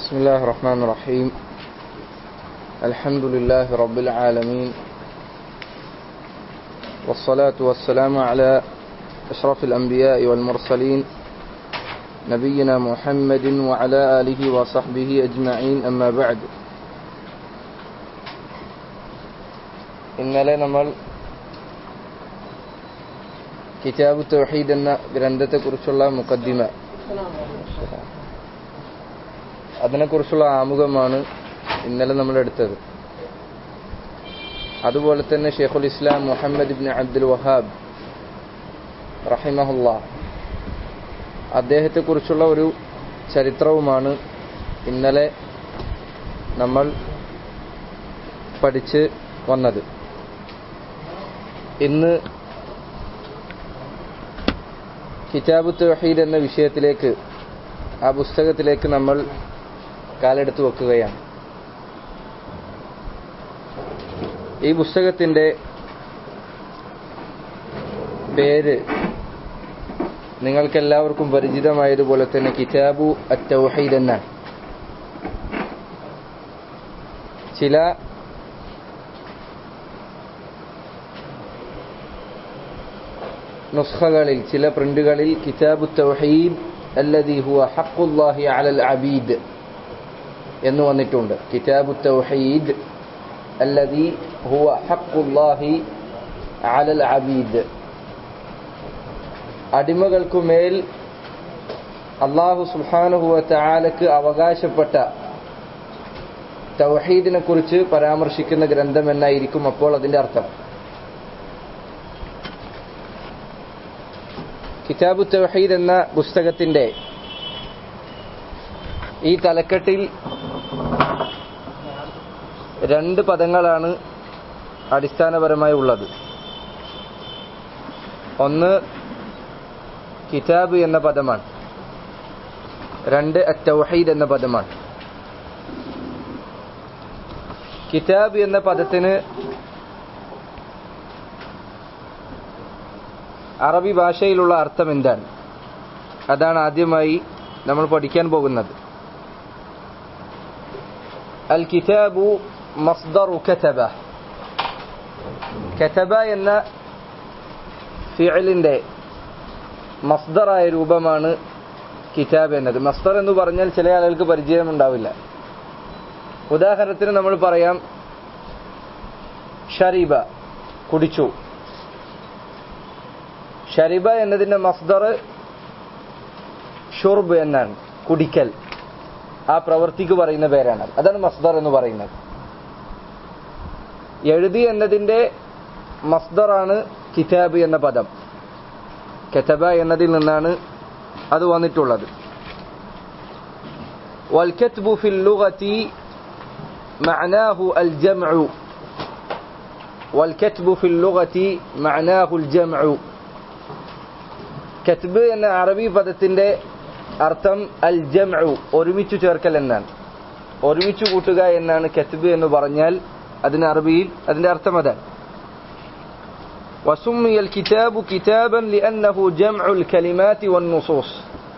بسم الله الرحمن الرحيم الحمد لله رب العالمين والصلاة والسلام على أشرف الأنبياء والمرسلين نبينا محمد وعلى آله وصحبه أجمعين أما بعد ഇന്നലെ നമ്മൾ കിതാബ് തൗഹീദ് എന്ന ഗ്രന്ഥത്തെക്കുറിച്ചുള്ള മുഖദ്ദിമ അതിനെക്കുറിച്ചുള്ള ആമുഖമാണ് ഇന്നലെ നമ്മൾ എടുത്തത് അതുപോലെ തന്നെ ഷെയ്ഖുൽ ഇസ്ലാം മുഹമ്മദ് ഇബ്ൻ അബ്ദുൽ വഹാബ് റഹിമഹുല്ല അദ്ദേഹത്തെക്കുറിച്ചുള്ള ഒരു ചരിത്രവുമാണ് ഇന്നലെ നമ്മൾ പഠിച്ച് വന്നത് ഇന്ന് കിതാബ് തൗഹീദ് എന്ന വിഷയത്തിലേക്ക് ആ പുസ്തകത്തിലേക്ക് നമ്മൾ കാലെടുത്ത് വെക്കുകയാണ് ഈ പുസ്തകത്തിന്റെ പേര് നിങ്ങൾക്കെല്ലാവർക്കും പരിചിതമായതുപോലെ തന്നെ കിതാബു അത്തൗഹീദ് എന്നാണ് ചില നുസ്ഖകളിൽ ചില പ്രിന്റുകളിൽ കിതാബു തൗഹീദ് അല്ലദി ഹുവ ഹഖുല്ലാഹി അലൽ അബീദ് എന്ന് വന്നിട്ടുണ്ട് കിതാബു തൗഹീദ് അല്ലദി ഹുവ ഹഖുല്ലാഹി അലൽ അബീദ് അടിമകൾക്കുമേൽ അള്ളാഹു സുബ്ഹാനഹു തആലക്ക് അവകാശപ്പെട്ട തൗഹീദിനെ കുറിച്ച് പരാമർശിക്കുന്ന ഗ്രന്ഥം എന്നായിരിക്കും അപ്പോൾ അതിന്റെ അർത്ഥം കിതാബു തൗഹീദ് എന്ന പുസ്തകത്തിന്റെ ഈ തലക്കെട്ടിൽ രണ്ട് പദങ്ങളാണ് അടിസ്ഥാനപരമായി ഉള്ളത് ഒന്ന് കിതാബ് എന്ന പദമാണ് രണ്ട് അത്തൗഹീദ് എന്ന പദമാണ് കിതാബ് എന്ന പദത്തിന് അറബി ഭാഷയിലുള്ള അർത്ഥം എന്താണ് അതാണ് ആദ്യമായി നമ്മൾ പഠിക്കാൻ പോകുന്നത് അൽ കിതാബു മസ്ദറു കതബ കതബ എന്ന ഫിഅലിന്റെ മസ്ദറായ രൂപമാണ് കിതാബ് എന്നത് മസ്ദർ എന്ന് പറഞ്ഞാൽ ചില ആളുകൾക്ക് പരിചയമുണ്ടാവില്ല ഉദാഹരണത്തിന് നമ്മൾ പറയാം ഷരീബ കുടിച്ചു ഷരിബ എന്നതിന്റെ മസ്ദർ ഷുർബ് എന്നാണ് കുടിക്കൽ ആ പ്രവൃത്തിക്ക് പറയുന്ന പേരാണ് അതാണ് മസ്ദർ എന്ന് പറയുന്നത് എഴുതി എന്നതിന്റെ മസ്ദറാണ് കിതാബ് എന്ന പദം കെതബ എന്നതിൽ നിന്നാണ് അത് വന്നിട്ടുള്ളത് والكتب في اللغة معناه الجمع والكتب في اللغة معناه الجمع കത്ബ് എന്ന അറബി പദത്തിന്റെ അർത്ഥം അൽ ജംഉ ഒരുമിച്ചു ചേർക്കൽ എന്നാണ് ഒരുമിച്ചു കൂട്ടുക എന്നാണ് കത്ബ് എന്ന് പറഞ്ഞാൽ അതിന് അറബിയിൽ അതിന്റെ അർത്ഥം അതാണ് وسمي الكتاب كتابا لأنه جمع الكلمات والنصوص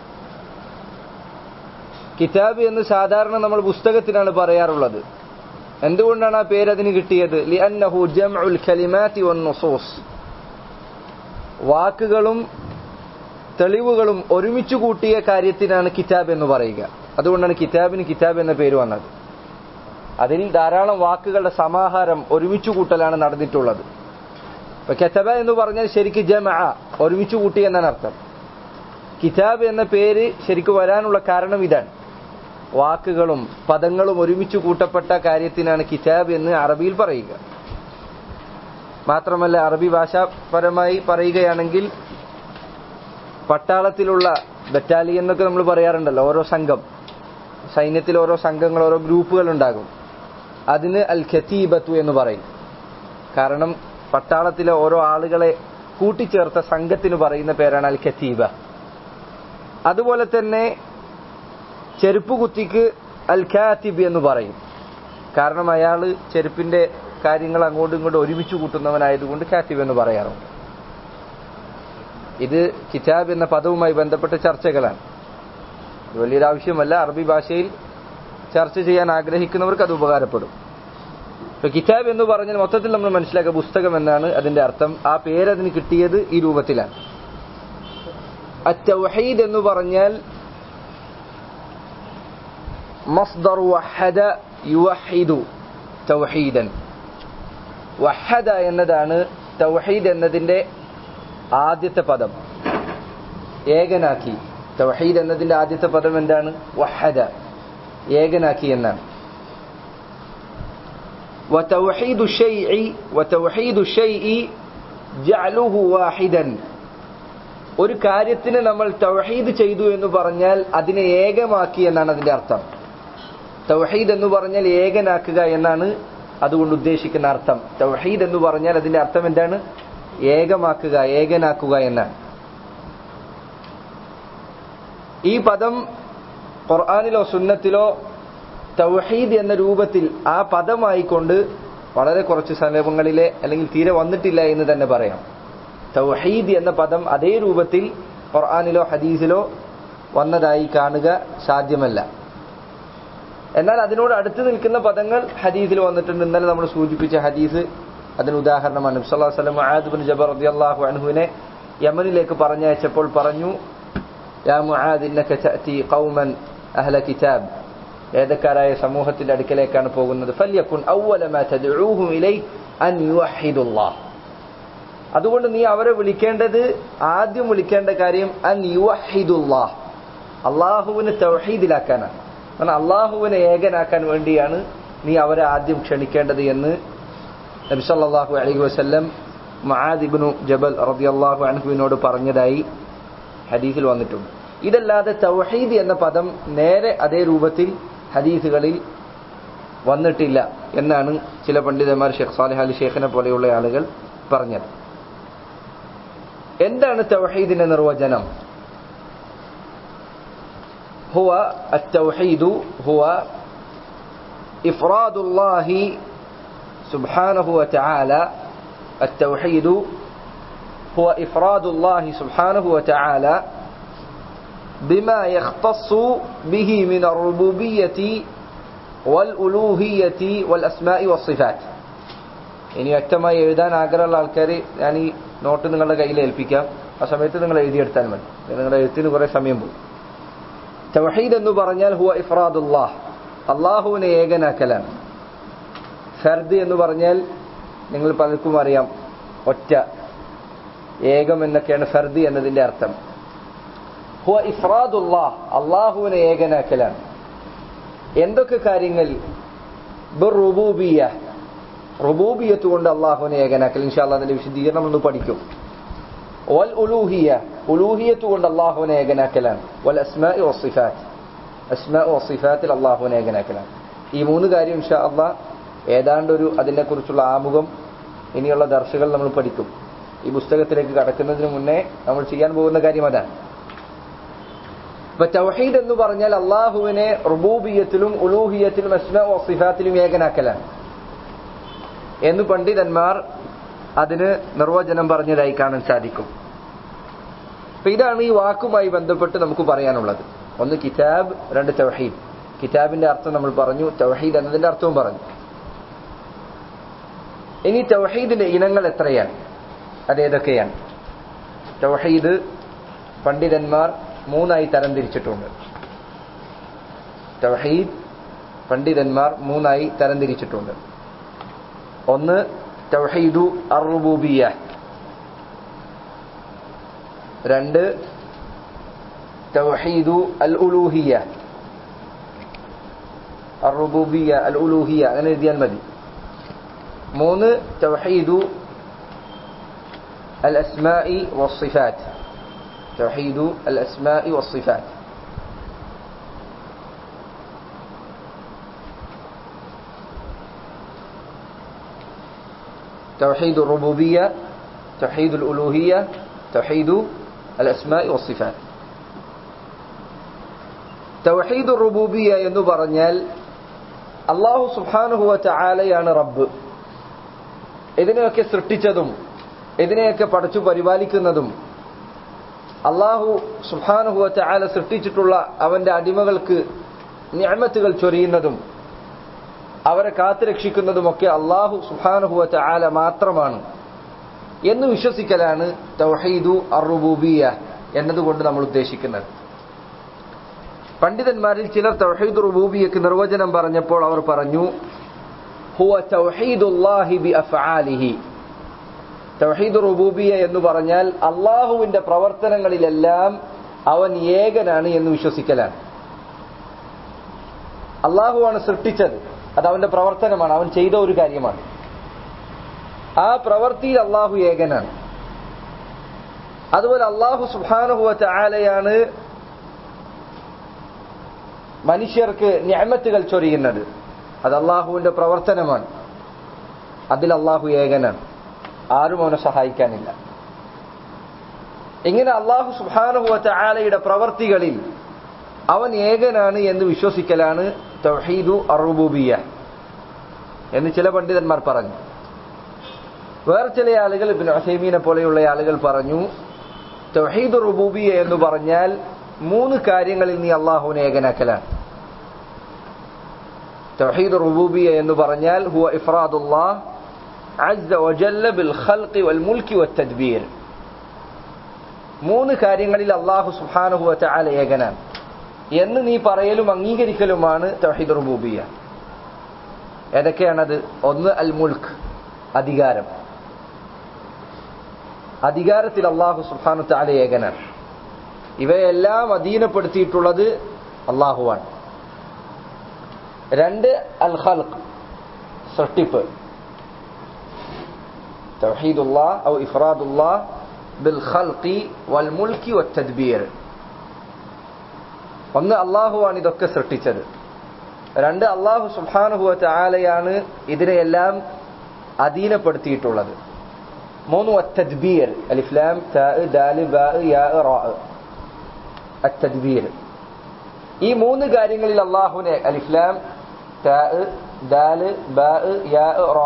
കിതാബ് എന്ന് സാധാരണ നമ്മൾ പുസ്തകത്തിനാണ് പറയാറുള്ളത് എന്തുകൊണ്ടാണ് ആ പേര് അതിന് കിട്ടിയത് ലിഅന്നഹു ജംഉൽ കലിമാതി വന്നുസൂസ് വാക്കുകളും തെളിവുകളും ഒരുമിച്ച് കൂട്ടിയ കാര്യത്തിനാണ് കിതാബ് എന്ന് പറയുക അതുകൊണ്ടാണ് കിതാബിന് കിതാബ് എന്ന പേര് വന്നത് അതിൽ ധാരാളം വാക്കുകളുടെ സമാഹാരം ഒരുമിച്ച് കൂട്ടലാണ് നടന്നിട്ടുള്ളത് ഇപ്പൊ കെത്തബ എന്ന് പറഞ്ഞാൽ ശരിക്ക് ജമ ഒരുമിച്ച് കൂട്ടി എന്നാണ് അർത്ഥം കിതാബ് എന്ന പേര് ശരിക്ക് വരാനുള്ള കാരണം ഇതാണ് വാക്കുകളും പദങ്ങളും ഒരുമിച്ച് കൂട്ടപ്പെട്ട കാര്യത്തിനാണ് കിതാബ് എന്ന് അറബിയിൽ പറയുക മാത്രമല്ല അറബി ഭാഷാപരമായി പറയുകയാണെങ്കിൽ പട്ടാളത്തിലുള്ള ബറ്റാലിയൻ എന്നൊക്കെ നമ്മൾ പറയാറുണ്ടല്ലോ ഓരോ സംഘം സൈന്യത്തിൽ ഓരോ സംഘങ്ങൾ ഓരോ ഗ്രൂപ്പുകൾ ഉണ്ടാകും അതിന് അൽ ഖത്തീബത്തു എന്ന് പറയും കാരണം പട്ടാളത്തിലെ ഓരോ ആളുകളെ കൂട്ടിച്ചേർത്ത സംഘത്തിന് പറയുന്ന പേരാണ് അൽ ഖത്തീബ അതുപോലെ തന്നെ ചെരുപ്പ് കുത്തിക്ക് അൽ ഖാത്തിബ് എന്ന് പറയും കാരണം അയാൾ ചെരുപ്പിന്റെ കാര്യങ്ങൾ അങ്ങോട്ടും ഇങ്ങോട്ടും ഒരുമിച്ച് കൂട്ടുന്നവനായതുകൊണ്ട് ഖാത്തിബ് എന്ന് പറയാറുണ്ട് ഇത് കിതാബ് എന്ന പദവുമായി ബന്ധപ്പെട്ട ചർച്ചകളാണ് ഇത് വലിയൊരു ആവശ്യമല്ല അറബി ഭാഷയിൽ ചർച്ച ചെയ്യാൻ ആഗ്രഹിക്കുന്നവർക്ക് അത് ഉപകാരപ്പെടും ഇപ്പൊ കിതാബ് എന്ന് പറഞ്ഞാൽ മൊത്തത്തിൽ നമ്മൾ മനസ്സിലാക്കുക പുസ്തകം എന്നാണ് അതിന്റെ അർത്ഥം ആ പേര് അതിന് കിട്ടിയത് ഈ രൂപത്തിലാണ് അത്തൗഹീദ് എന്ന് പറഞ്ഞാൽ മസ്ദർ വഹദ യുവഹിദു തൗഹീദൻ വഹദ എന്നതാണ് തൗഹീദ് എന്നതിന്റെ ആദ്യത്തെ പദം ഏകനാക്കി തൗഹീദ് എന്നതിന്റെ ആദ്യത്തെ പദം എന്താണ് വഹദ ഏകനാക്കി എന്നാണ് وتوحيد الشيء وتوحيد الشيء جعله واحدا ഒരു കാര്യത്തിന് നമ്മൾ തൗഹീദ് ചെയ്തു എന്ന് പറഞ്ഞാൽ അതിനെ ഏകമാക്കി എന്നാണ് അതിന്റെ അർത്ഥം തൗഹീദ് എന്ന് പറഞ്ഞാൽ ഏകനാക്കുക എന്നാണ് അതുകൊണ്ട് ഉദ്ദേശിക്കുന്ന അർത്ഥം തൗഹീദ് എന്ന് പറഞ്ഞാൽ അതിന്റെ അർത്ഥം എന്താണ് ഏകമാക്കുക ഏകനാക്കുക എന്നാണ് ഈ പദം ഖുർആാനിലോ സുന്നത്തിലോ തൗഹീദ് എന്ന രൂപത്തിൽ ആ പദമായിക്കൊണ്ട് വളരെ കുറച്ച് സന്ദർഭങ്ങളിലെ അല്ലെങ്കിൽ തീരെ വന്നിട്ടില്ല എന്ന് തന്നെ പറയാം തൗഹീദ് എന്ന പദം അതേ രൂപത്തിൽ ഖുർആാനിലോ ഹദീസിലോ വന്നതായി കാണുക സാധ്യമല്ല എന്നാൽ അതിനോട് അടുത്ത് നിൽക്കുന്ന പദങ്ങൾ ഹദീസിൽ വന്നിട്ടുണ്ട് ഇന്നലെ നമ്മൾ സൂചിപ്പിച്ച ഹദീസ് അതിന് ഉദാഹരണമാണ് നബ്സല്ലാ വസ്ലം ആദ്ബിൻ ജബർ റളിയല്ലാഹു അൻഹുവിനെ യമനിലേക്ക് പറഞ്ഞയച്ചപ്പോൾ പറഞ്ഞു യാ മുആദ് ഇന്നക തഅതി ഖൗമൻ അഹ്ല കിതാബ് വേദക്കാരായ സമൂഹത്തിന്റെ അടുക്കലേക്കാണ് പോകുന്നത് ഫല്യക്കുൻ അവ്വല മാ തദ്ഉഹും ഇലൈ അൻ യുവഹിദുല്ലാഹ് അതുകൊണ്ട് നീ അവരെ വിളിക്കേണ്ടത് ആദ്യം വിളിക്കേണ്ട കാര്യം അൻ യുവഹിദുല്ലാഹ് അള്ളാഹുവിന് തൗഹീദിലാക്കാനാണ് കാരണം അള്ളാഹുവിനെ ഏകനാക്കാൻ വേണ്ടിയാണ് നീ അവരെ ആദ്യം ക്ഷണിക്കേണ്ടത് എന്ന് നബി സല്ലല്ലാഹു അലൈഹി വസല്ലം മുആദ് ഇബ്നു ജബൽ റളിയല്ലാഹു അൻഹുവിനോട് പറഞ്ഞതായി ഹദീസിൽ വന്നിട്ടുണ്ട് ഇതല്ലാതെ തൗഹീദ് എന്ന പദം നേരെ അതേ രൂപത്തിൽ ഹദീസുകളിൽ വന്നിട്ടില്ല എന്നാണ് ചില പണ്ഡിതന്മാർ ഷെയ്ഖ് സാലിഹ് അലി ഷെയ്ഖിനെ പോലെയുള്ള ആളുകൾ പറഞ്ഞത് എന്താണ് തൗഹീദിന്റെ നിർവചനം هو التوحيد هو إفراد الله سبحانه وتعالى التوحيد هو إفراد الله سبحانه وتعالى بما يختص به من الربوبية والألوهية والأسماء والصفات ഇനി വ്യക്തമായി എഴുതാൻ ആഗ്രഹമുള്ള ആൾക്കാർ ഞാൻ ഈ നോട്ട് നിങ്ങളുടെ കയ്യിൽ ഏൽപ്പിക്കാം ആ സമയത്ത് നിങ്ങൾ എഴുതിയെടുത്താൽ മതി നിങ്ങളുടെ എഴുത്തിന് കുറെ സമയം പോകും തവഹീദ് എന്ന് പറഞ്ഞാൽ ഹുവ ഇഫ്രാദുല്ലാഹ് അള്ളാഹുവിനെ ഏകനാക്കലാണ് ഫർദ് എന്ന് പറഞ്ഞാൽ നിങ്ങൾ പലർക്കും അറിയാം ഒറ്റ ഏകം എന്നൊക്കെയാണ് ഫർദ് എന്നതിന്റെ അർത്ഥം ഹുവ ഇഫ്രാദുല്ലാഹ് അള്ളാഹുവിനെ ഏകനാക്കലാണ് എന്തൊക്കെ കാര്യങ്ങൾ റുബൂബിയ റുബൂബിയത്ത് കൊണ്ട് അള്ളാഹുവിനെ ഏകനാക്കൽ ഇൻഷാല്ല അതിന്റെ വിശദീകരണം ഒന്ന് പഠിക്കും വൽ ഉലൂഹിയ ഉലൂഹിയത്ത് കൊണ്ട് അള്ളാഹുവിനെ ഏകനാക്കലാണ് വൽ അസ്മാ വസിഫാത്ത് അസ്മാ വസിഫാത്തിൽ അള്ളാഹുവിനെ ഏകനാക്കലാണ് ഈ മൂന്ന് കാര്യം ഇൻഷാ അള്ളാഹ് ഏതാണ്ട് ഒരു അതിനെക്കുറിച്ചുള്ള ആമുഖം ഇനിയുള്ള ദർശകൾ നമ്മൾ പഠിക്കും ഈ പുസ്തകത്തിലേക്ക് കടക്കുന്നതിന് മുന്നേ നമ്മൾ ചെയ്യാൻ പോകുന്ന കാര്യം അതാണ് ഇപ്പൊ തൗഹീദ് എന്ന് പറഞ്ഞാൽ അള്ളാഹുവിനെ റുബൂബിയത്തിലും ഉലൂഹിയത്തിലും അസ്മാ വസിഫാത്തിലും ഏകനാക്കലാണ് എന്ന് പണ്ഡിതന്മാർ അതിന് നിർവചനം പറഞ്ഞതായി കാണാൻ സാധിക്കും അപ്പൊ ഇതാണ് ഈ വാക്കുമായി ബന്ധപ്പെട്ട് നമുക്ക് പറയാനുള്ളത് ഒന്ന് കിതാബ് രണ്ട് തൗഹീദ് കിതാബിന്റെ അർത്ഥം നമ്മൾ പറഞ്ഞു തൗഹീദ് എന്നതിന്റെ അർത്ഥവും പറഞ്ഞു ഇനി തൗഹീദിന്റെ ഇനങ്ങൾ എത്രയാണ് അതേതൊക്കെയാണ് തൗഹീദ് പണ്ഡിതന്മാർ മൂന്നായി തരംതിരിച്ചിട്ടുണ്ട് തൗഹീദ് പണ്ഡിതന്മാർ മൂന്നായി തരംതിരിച്ചിട്ടുണ്ട് ഒന്ന് തൗഹീദു അറുബൂബിയ രണ്ട് തൗഹീദു അൽ ഉലൂഹിയ അറുബൂബിയ അൽ ഉലൂഹിയ അങ്ങനെ എഴുതിയാൽ മതി മൂന്ന് തൗഹീദു അൽ അസ്മാഇ വസ്സിഫാറ്റ് തൗഹീദു അൽ അസ്മാഇ വസ്സിഫാറ്റ് توحيد الربوبية توحيد الألوهية توحيد الأسماء والصفات توحيد الربوبية എന്ന് പറഞ്ഞാൽ അള്ളാഹു സുബ്ഹാനഹു വതആലയാണ് റബ്ബ് ഇതിനെയൊക്കെ സൃഷ്ടിച്ചതും ഇതിനെയൊക്കെ പഠിച്ചു പരിപാലിക്കുന്നതും അള്ളാഹു സുബ്ഹാനഹു വതആല സൃഷ്ടിച്ചിട്ടുള്ള അവന്റെ അടിമകൾക്ക് ഞാമത്തുകൾ ചൊരിയുന്നതും അവരെ കാത്തുരക്ഷിക്കുന്നതുമൊക്കെ അള്ളാഹു സുഹാനുഹുവ ആല മാത്രമാണ് എന്ന് വിശ്വസിക്കലാണ് തൗഹീദു അറുബൂബിയ എന്നതുകൊണ്ട് നമ്മൾ ഉദ്ദേശിക്കുന്നത് പണ്ഡിതന്മാരിൽ ചിലർ തൗഹീദ് റുബൂബിയക്ക് നിർവചനം പറഞ്ഞപ്പോൾ അവർ പറഞ്ഞു ഹുവ തൗഹീദുല്ലാഹി ബി അഫ്ആലിഹി തൗഹീദ് റുബൂബിയ എന്ന് പറഞ്ഞാൽ അള്ളാഹുവിന്റെ പ്രവർത്തനങ്ങളിലെല്ലാം അവൻ ഏകനാണ് എന്ന് വിശ്വസിക്കലാണ് അള്ളാഹുവാണ് സൃഷ്ടിച്ചത് അത് അവന്റെ പ്രവർത്തനമാണ് അവൻ ചെയ്ത ഒരു കാര്യമാണ് ആ പ്രവൃത്തിയിൽ അള്ളാഹു ഏകനാണ് അതുപോലെ അള്ളാഹു സുബാനുഹുവറ്റ ആലയാണ് മനുഷ്യർക്ക് ഞാമത്തുകൾ ചൊരിയുന്നത് അത് അള്ളാഹുവിന്റെ പ്രവർത്തനമാണ് അതിൽ അള്ളാഹു ഏകനാണ് ആരും അവനെ സഹായിക്കാനില്ല ഇങ്ങനെ അള്ളാഹു സുബാനുഹുവറ്റ ആലയുടെ പ്രവർത്തികളിൽ അവൻ ഏകനാണ് എന്ന് വിശ്വസിക്കലാണ് തൗഹീദു അറുബൂബിയ എന്ന് ചില പണ്ഡിതന്മാർ പറഞ്ഞു വേറെ ചില ആളുകൾ ഇബിൻ അസൈമീനെ പോലെയുള്ള ആളുകൾ പറഞ്ഞു തൗഹീദ് റുബൂബിയ എന്ന് പറഞ്ഞാൽ മൂന്ന് കാര്യങ്ങളിൽ നീ അള്ളാഹുവിനെ ഏകനാക്കലാണ് തൗഹീദ് റുബൂബിയ എന്ന് പറഞ്ഞാൽ ഹുവ ഇഫ്രാദുല്ലാഹ് അസ്സ വജല്ല ബിൽ ഖൽഖി വൽ മുൽക്കി വത്തദ്ബീർ മൂന്ന് കാര്യങ്ങളിൽ അള്ളാഹു സുബ്ഹാനഹു വതആല ഏകനാണ് എന്ന് നീ പറയലും അംഗീകരിക്കലുമാണ് തൗഹീദ് റുബൂബിയ ഏതൊക്കെയാണത് ഒന്ന് അൽ മുൽക്ക് അധികാരം അധികാരത്തിൽ അള്ളാഹു സുബ്ഹാനു തആല ഏകനാണ് ഇവയെല്ലാം അധീനപ്പെടുത്തിയിട്ടുള്ളത് അള്ളാഹുവാണ് രണ്ട് അൽ ഖൽഖ് സൃഷ്ടിപ്പ് തൗഹീദുല്ലാഹ് ഔ ഇഫ്രാദുല്ലാഹ് ബിൽ ഖൽഖി വൽ മുൽക്കി വത്തദ്ബീർ ഒന്ന് അള്ളാഹുവാണ് ഇതൊക്കെ സൃഷ്ടിച്ചത് രണ്ട് അള്ളാഹു സുബ്ഹാനഹു ആലയാണ് ഇതിനെയെല്ലാം അധീനപ്പെടുത്തിയിട്ടുള്ളത് മൂന്ന് അത്തദ്ബീർ അലിഫ്ലാം ദാല് ബാ യാ റാ അത്തദ്ബീർ ഈ മൂന്ന് കാര്യങ്ങളിൽ അള്ളാഹുവിനെ അലിഫ്ലാം ദാല് ബാ യാ റാ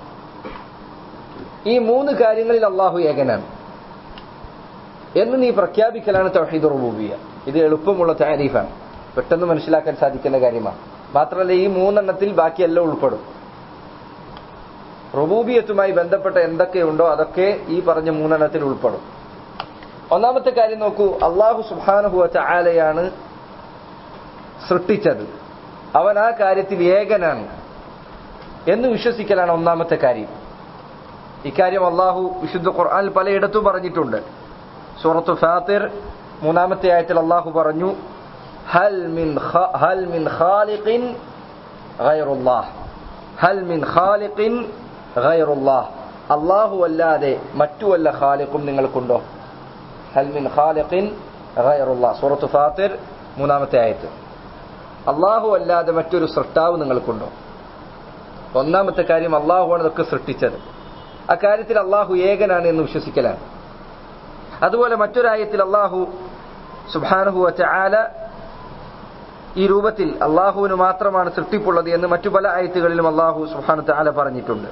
ഈ മൂന്ന് കാര്യങ്ങളിൽ അള്ളാഹു ഏകനാണ് എന്ന് നീ പ്രഖ്യാപിക്കലാണ് തൗഹീദ് റുബൂബിയ ഇത് എളുപ്പമുള്ള താരീഫാണ് പെട്ടെന്ന് മനസ്സിലാക്കാൻ സാധിക്കുന്ന കാര്യമാണ് മാത്രമല്ല ഈ മൂന്നെണ്ണത്തിൽ ബാക്കിയെല്ലാം ഉൾപ്പെടും റുബൂബിയത്തുമായി ബന്ധപ്പെട്ട എന്തൊക്കെയുണ്ടോ അതൊക്കെ ഈ പറഞ്ഞ മൂന്നെണ്ണത്തിൽ ഉൾപ്പെടും ഒന്നാമത്തെ കാര്യം നോക്കൂ അള്ളാഹു സുബാനുഹുവച്ച ആലയാണ് സൃഷ്ടിച്ചത് അവൻ ആ കാര്യത്തിൽ ഏകനാണ് എന്ന് വിശ്വസിക്കലാണ് ഒന്നാമത്തെ കാര്യം ഇക്കാര്യം അള്ളാഹു വിശുദ്ധ ഖുർആൻ പലയിടത്തും പറഞ്ഞിട്ടുണ്ട് സൂറത്തു ഫാത്തിർ മൂന്നാമത്തെ ആയത്തിൽ അള്ളാഹു പറഞ്ഞു ഹൽ മിൻ ഹൽ മിൻ ഖാലിഖിൻ ഗൈറുല്ലാഹ് ഹൽ മിൻ ഖാലിഖിൻ ഗൈറുല്ലാഹ് അള്ളാഹു അല്ലാതെ മറ്റു വല്ല ഖാലിഖും നിങ്ങൾക്കുണ്ടോ ഹൽ മിൻ ഖാലിഖിൻ ഗൈറുല്ലാഹ് സൂറത്തു ഫാത്തിർ മൂന്നാമത്തെ ആയത്ത് അള്ളാഹു അല്ലാതെ മറ്റൊരു സൃഷ്ടാവ് നിങ്ങൾക്കുണ്ടോ ഒന്നാമത്തെ കാര്യം അള്ളാഹുവാണ് ഇതൊക്കെ സൃഷ്ടിച്ചത് അക്കാര്യത്തിൽ അള്ളാഹു ഏകനാണ് എന്ന് വിശ്വസിക്കലാണ് അതുപോലെ മറ്റൊരായത്തിൽ അള്ളാഹു സുബാനുഹു ആല ഈ രൂപത്തിൽ അള്ളാഹുവിന് മാത്രമാണ് സൃഷ്ടിപ്പുള്ളത് എന്ന് മറ്റു പല ആയത്തുകളിലും അള്ളാഹു സുബാനു ആല പറഞ്ഞിട്ടുണ്ട്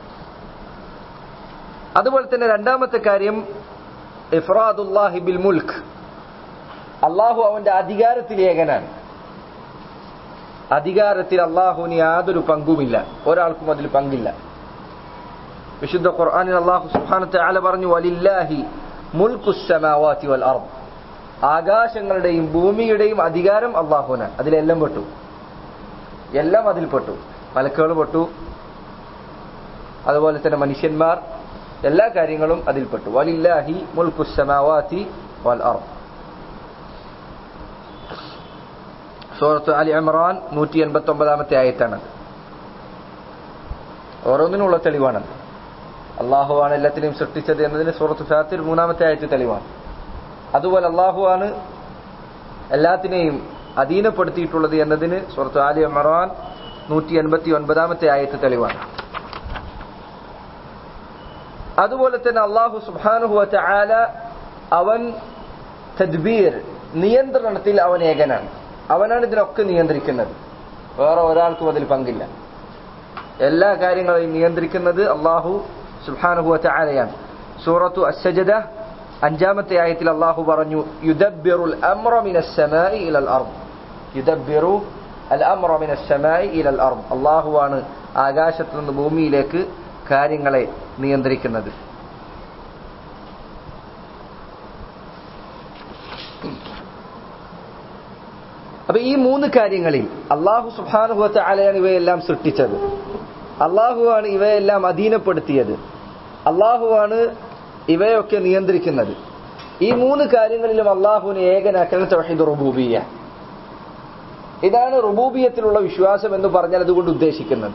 അതുപോലെ തന്നെ രണ്ടാമത്തെ കാര്യം ഇഫ്രാദുല്ലാഹി ബിൽ മുൽക്ക് അള്ളാഹു അവന്റെ അധികാരത്തിൽ ഏകനാണ് അധികാരത്തിൽ അള്ളാഹുവിന് യാതൊരു പങ്കുമില്ല ഒരാൾക്കും അതിൽ പങ്കില്ല വിശുദ്ധ ഖുർആനിൽ അള്ളാഹു സുബ്ഹാനഹു ആല പറഞ്ഞു വലില്ലാഹി മുൽക്കുസമാവാതി വൽ അർദ് ആകാശങ്ങളുടെയും ഭൂമിയുടെയും അധികാരം അള്ളാഹുനാണ് അതിലെല്ലാം പെട്ടു എല്ലാം അതിൽ പെട്ടു മലക്കുകൾ പെട്ടു അതുപോലെ തന്നെ മനുഷ്യന്മാർ എല്ലാ കാര്യങ്ങളും അതിൽപ്പെട്ടു വലില്ലാഹി മുൽക്കുസമാവാതി വൽ അർദ് സൂറത്ത് അലി ഇമ്രാൻ നൂറ്റി എൺപത്തി ഒമ്പതാമത്തെ ആയത്താണത് ഓരോന്നിനുള്ള തെളിവാണത് അള്ളാഹുവാണ് എല്ലാത്തിനെയും സൃഷ്ടിച്ചത് എന്നതിന് സൂറത്ത് ഫാത്തിർ മൂന്നാമത്തെ ആയത്ത് തെളിവാണ് അതുപോലെ അള്ളാഹുവാണ് എല്ലാത്തിനെയും അധീനപ്പെടുത്തിയിട്ടുള്ളത് എന്നതിന് സൂറത്ത് ആലി ഇമ്രാൻ നൂറ്റി എൺപത്തി ഒൻപതാമത്തെ ആയത്ത് തെളിവാണ് അതുപോലെ തന്നെ അള്ളാഹു സുബാനുഹുവറ്റ ആല അവൻ തദ്ബീർ നിയന്ത്രണത്തിൽ അവൻ ഏകനാണ് അവനാണ് ഇതിനൊക്കെ നിയന്ത്രിക്കുന്നത് വേറെ ഒരാൾക്കും അതിൽ പങ്കില്ല എല്ലാ കാര്യങ്ങളെയും നിയന്ത്രിക്കുന്നത് അള്ളാഹു സുബാനുഹുവറ്റ ആലയാണ് സൂറത്തു അസജദ അഞ്ചാമത്തെ ആയത്തിൽ അള്ളാഹു പറഞ്ഞു യുദബ്ബിറുൽ അംറ മിനസ് സമാഇ ഇലൽ അർദ് യുദബ്ബിറു അൽ അമ്ര മിന ശമായി ഇലൽ അർദ് അള്ളാഹുവാണ് ആകാശത്ത് നിന്ന് ഭൂമിയിലേക്ക് കാര്യങ്ങളെ നിയന്ത്രിക്കുന്നത് അപ്പൊ ഈ മൂന്ന് കാര്യങ്ങളിൽ അള്ളാഹു സുബാനുഭവത്തെ ആലയാണ് ഇവയെല്ലാം സൃഷ്ടിച്ചത് അള്ളാഹുവാണ് ഇവയെല്ലാം അധീനപ്പെടുത്തിയത് അള്ളാഹുവാണ് ഇവയൊക്കെ നിയന്ത്രിക്കുന്നത് ഈ മൂന്ന് കാര്യങ്ങളിലും അള്ളാഹുവിനെ ഏകനാക്കൽ തൗഹീദ് റുബൂബിയ ഇതാണ് റുബൂബിയത്തിലുള്ള വിശ്വാസം എന്ന് പറഞ്ഞാൽ അതുകൊണ്ട് ഉദ്ദേശിക്കുന്നത്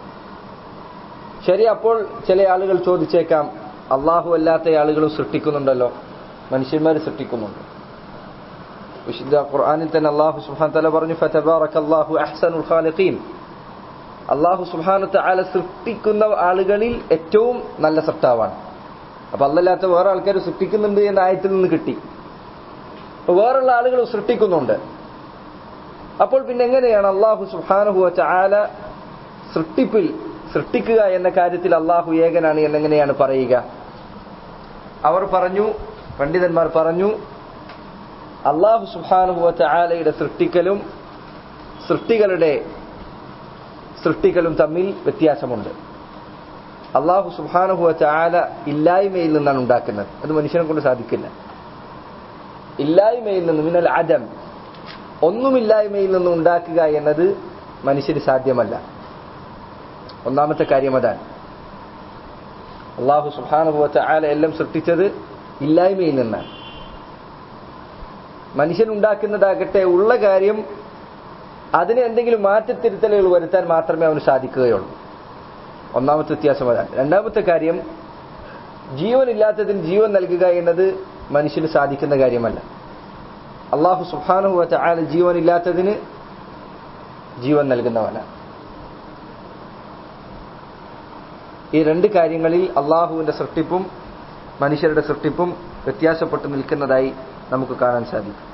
ശരി അപ്പോൾ ചില ആളുകൾ ചോദിച്ചേക്കാം അള്ളാഹു അല്ലാത്ത ആളുകളും സൃഷ്ടിക്കുന്നുണ്ടല്ലോ മനുഷ്യന്മാർ സൃഷ്ടിക്കുന്നുണ്ട് വിശുദ്ധ ഖുർആനിൽ തന്നെ അള്ളാഹു സുബ്ഹാന തആല പറഞ്ഞു ഫതബാറക അല്ലാഹു അഹ്സനുൽ ഖാലിഖീൻ അള്ളാഹു സുബ്ഹാന തആല സൃഷ്ടിക്കുന്ന ആളുകളിൽ ഏറ്റവും നല്ല സൃഷ്ടാവാണ് അപ്പൊ അല്ലല്ലാത്ത വേറെ ആൾക്കാർ സൃഷ്ടിക്കുന്നുണ്ട് എന്ന ആയത്തിൽ നിന്ന് കിട്ടി അപ്പൊ വേറുള്ള ആളുകൾ സൃഷ്ടിക്കുന്നുണ്ട് അപ്പോൾ പിന്നെ എങ്ങനെയാണ് അള്ളാഹു സുബ്ഹാനഹു തആല സൃഷ്ടിപ്പിൽ സൃഷ്ടിക്കുക എന്ന കാര്യത്തിൽ അള്ളാഹു ഏകനാണ് എന്നെങ്ങനെയാണ് പറയുക അവർ പറഞ്ഞു പണ്ഡിതന്മാർ പറഞ്ഞു അള്ളാഹു സുബാനുഭവത്ത ആലയുടെ സൃഷ്ടിക്കലും സൃഷ്ടികളുടെ സൃഷ്ടിക്കലും തമ്മിൽ വ്യത്യാസമുണ്ട് അള്ളാഹു സുബാനുഭവത്ത ആല ഇല്ലായ്മയിൽ നിന്നാണ് ഉണ്ടാക്കുന്നത് അത് മനുഷ്യനെ കൊണ്ട് സാധിക്കില്ല ഇല്ലായ്മയിൽ നിന്ന് മിനൽ അജം ഒന്നുമില്ലായ്മയിൽ നിന്ന് ഉണ്ടാക്കുക എന്നത് മനുഷ്യന് സാധ്യമല്ല ഒന്നാമത്തെ കാര്യം അതാണ് അള്ളാഹു സുബാനുഭവത്ത ആല എല്ലാം സൃഷ്ടിച്ചത് ഇല്ലായ്മയിൽ നിന്നാണ് മനുഷ്യൻ ഉണ്ടാക്കുന്നതാകട്ടെ ഉള്ള കാര്യം അതിന് എന്തെങ്കിലും മാറ്റത്തിരുത്തലുകൾ വരുത്താൻ മാത്രമേ അവന് സാധിക്കുകയുള്ളൂ ഒന്നാമത്തെ വ്യത്യാസം അതാണ് രണ്ടാമത്തെ കാര്യം ജീവനില്ലാത്തതിന് ജീവൻ നൽകുക എന്നത് മനുഷ്യന് സാധിക്കുന്ന കാര്യമല്ല അള്ളാഹു സുഹാനുഭവത്തെ ആൾ ജീവനില്ലാത്തതിന് ജീവൻ നൽകുന്നവനാണ് ഈ രണ്ട് കാര്യങ്ങളിൽ അള്ളാഹുവിന്റെ സൃഷ്ടിപ്പും മനുഷ്യരുടെ സൃഷ്ടിപ്പും വ്യത്യാസപ്പെട്ടു നിൽക്കുന്നതായി നമുക്ക് കാണാൻ സാധിക്കും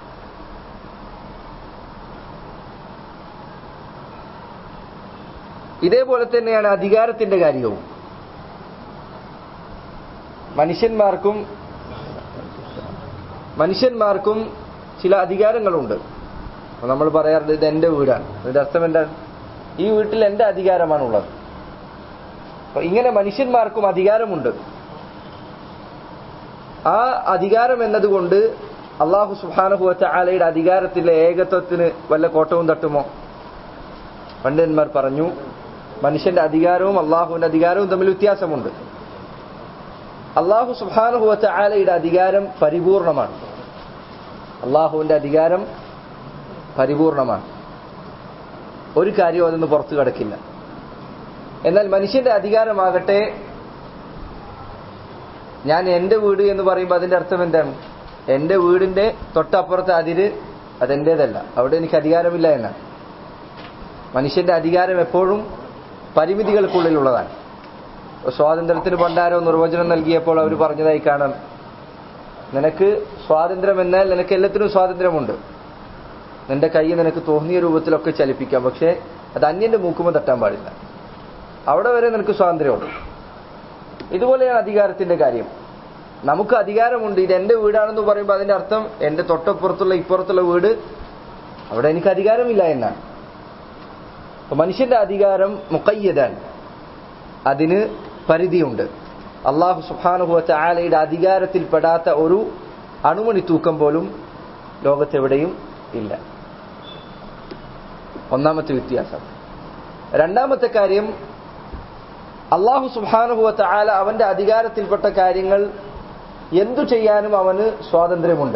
ഇതേപോലെ തന്നെയാണ് അധികാരത്തിന്റെ കാര്യവും മനുഷ്യന്മാർക്കും മനുഷ്യന്മാർക്കും ചില അധികാരങ്ങളുണ്ട് നമ്മൾ പറയാറുണ്ട് ഇത് എന്റെ വീടാണ് ഇതിന്റെ അർത്ഥം എന്താണ് ഈ വീട്ടിൽ എന്റെ അധികാരമാണുള്ളത് അപ്പൊ ഇങ്ങനെ മനുഷ്യന്മാർക്കും അധികാരമുണ്ട് ആ അധികാരം എന്നതുകൊണ്ട് അള്ളാഹു സുബാനഹുവറ്റ ആലയുടെ അധികാരത്തിലെ ഏകത്വത്തിന് വല്ല കോട്ടവും തട്ടുമോ പണ്ഡിതന്മാർ പറഞ്ഞു മനുഷ്യന്റെ അധികാരവും അള്ളാഹുവിന്റെ അധികാരവും തമ്മിൽ വ്യത്യാസമുണ്ട് അള്ളാഹു സുബാനുഹുവറ്റ ആലയുടെ അധികാരം പരിപൂർണമാണ് അള്ളാഹുവിന്റെ അധികാരം പരിപൂർണമാണ് ഒരു കാര്യവും അതിന് പുറത്തു കിടക്കില്ല എന്നാൽ മനുഷ്യന്റെ അധികാരമാകട്ടെ ഞാൻ എന്റെ വീട് എന്ന് പറയുമ്പോൾ അതിന്റെ അർത്ഥം എന്താണ് എന്റെ വീടിന്റെ തൊട്ടപ്പുറത്തെ അതിര് അതെന്റേതല്ല അവിടെ എനിക്ക് അധികാരമില്ല എന്നാണ് മനുഷ്യന്റെ അധികാരം എപ്പോഴും പരിമിതികൾക്കുള്ളിലുള്ളതാണ് സ്വാതന്ത്ര്യത്തിന് പണ്ടാരോ നിർവചനം നൽകിയപ്പോൾ അവർ പറഞ്ഞതായി കാണാം നിനക്ക് സ്വാതന്ത്ര്യം എന്നാൽ നിനക്ക് എല്ലാത്തിനും സ്വാതന്ത്ര്യമുണ്ട് നിന്റെ കൈ നിനക്ക് തോന്നിയ രൂപത്തിലൊക്കെ ചലിപ്പിക്കാം പക്ഷേ അത് അന്യന്റെ മൂക്കുമ്പോൾ തട്ടാൻ പാടില്ല അവിടെ വരെ നിനക്ക് സ്വാതന്ത്ര്യമുണ്ട് ഇതുപോലെയാണ് അധികാരത്തിന്റെ കാര്യം നമുക്ക് അധികാരമുണ്ട് ഇത് എന്റെ വീടാണെന്ന് പറയുമ്പോൾ അതിന്റെ അർത്ഥം എന്റെ തൊട്ടപ്പുറത്തുള്ള ഇപ്പുറത്തുള്ള വീട് അവിടെ എനിക്ക് അധികാരമില്ല എന്നാണ് അപ്പൊ മനുഷ്യന്റെ അധികാരം മുക്കയ്യതാണ് അതിന് പരിധിയുണ്ട് അള്ളാഹു സുബാനുഭവത്ത ആലയുടെ അധികാരത്തിൽപ്പെടാത്ത ഒരു അണുമണി തൂക്കം പോലും ലോകത്തെവിടെയും ഇല്ല ഒന്നാമത്തെ വ്യത്യാസം രണ്ടാമത്തെ കാര്യം അള്ളാഹു സുബാനുഭവത്ത ആല അവന്റെ അധികാരത്തിൽപ്പെട്ട കാര്യങ്ങൾ എന്തു ചെയ്യാനും അവന് സ്വാതന്ത്ര്യമുണ്ട്